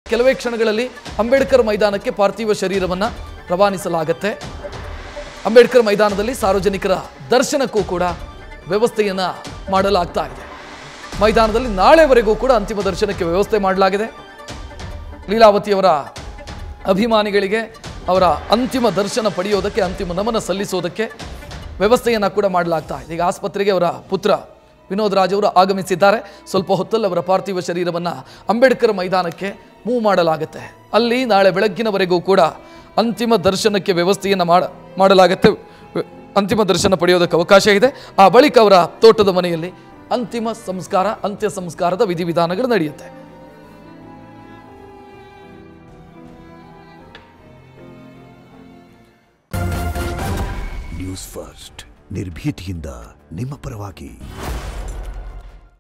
ಕೆಲವೇ ಕ್ಷಣಗಳಲ್ಲಿ ಅಂಬೇಡ್ಕರ್ ಮೈದಾನಕ್ಕೆ ಪಾರ್ಥಿವ ಶರೀರವನ್ನು ರವಾನಿಸಲಾಗತ್ತೆ ಅಂಬೇಡ್ಕರ್ ಮೈದಾನದಲ್ಲಿ ಸಾರ್ವಜನಿಕರ ದರ್ಶನಕ್ಕೂ ಕೂಡ ವ್ಯವಸ್ಥೆಯನ್ನು ಮಾಡಲಾಗ್ತಾ ಇದೆ ಮೈದಾನದಲ್ಲಿ ನಾಳೆವರೆಗೂ ಕೂಡ ಅಂತಿಮ ದರ್ಶನಕ್ಕೆ ವ್ಯವಸ್ಥೆ ಮಾಡಲಾಗಿದೆ ಲೀಲಾವತಿಯವರ ಅಭಿಮಾನಿಗಳಿಗೆ ಅವರ ಅಂತಿಮ ದರ್ಶನ ಪಡೆಯೋದಕ್ಕೆ ಅಂತಿಮ ನಮನ ಸಲ್ಲಿಸೋದಕ್ಕೆ ವ್ಯವಸ್ಥೆಯನ್ನು ಕೂಡ ಮಾಡಲಾಗ್ತಾ ಇದೆ ಈಗ ಆಸ್ಪತ್ರೆಗೆ ಅವರ ಪುತ್ರ ವಿನೋದ್ ರಾಜ್ ಅವರು ಆಗಮಿಸಿದ್ದಾರೆ ಸ್ವಲ್ಪ ಹೊತ್ತಲ್ಲಿ ಅವರ ಪಾರ್ಥಿವ ಶರೀರವನ್ನು ಅಂಬೇಡ್ಕರ್ ಮೈದಾನಕ್ಕೆ ಮೂವ್ ಮಾಡಲಾಗುತ್ತೆ ಅಲ್ಲಿ ನಾಳೆ ಬೆಳಗ್ಗಿನವರೆಗೂ ಕೂಡ ಅಂತಿಮ ದರ್ಶನಕ್ಕೆ ವ್ಯವಸ್ಥೆಯನ್ನು ಮಾಡ ಮಾಡಲಾಗುತ್ತೆ ವ- ಅಂತಿಮ ದರ್ಶನ ಪಡೆಯೋದಕ್ಕೆ ಅವಕಾಶ ಇದೆ ಆ ಬಳಿಕ ಅವರ ತೋಟದ ಮನೆಯಲ್ಲಿ ಅಂತಿಮ ಸಂಸ್ಕಾರ ಅಂತ್ಯ ಸಂಸ್ಕಾರದ ವಿಧಿವಿಧಾನಗಳು ನಡೆಯುತ್ತೆ ನ್ಯೂಸ್ ಫಸ್ಟ್ ನಿರ್ಭೀತಿಯಿಂದ ನಿಮ್ಮ ಪರವಾಗಿ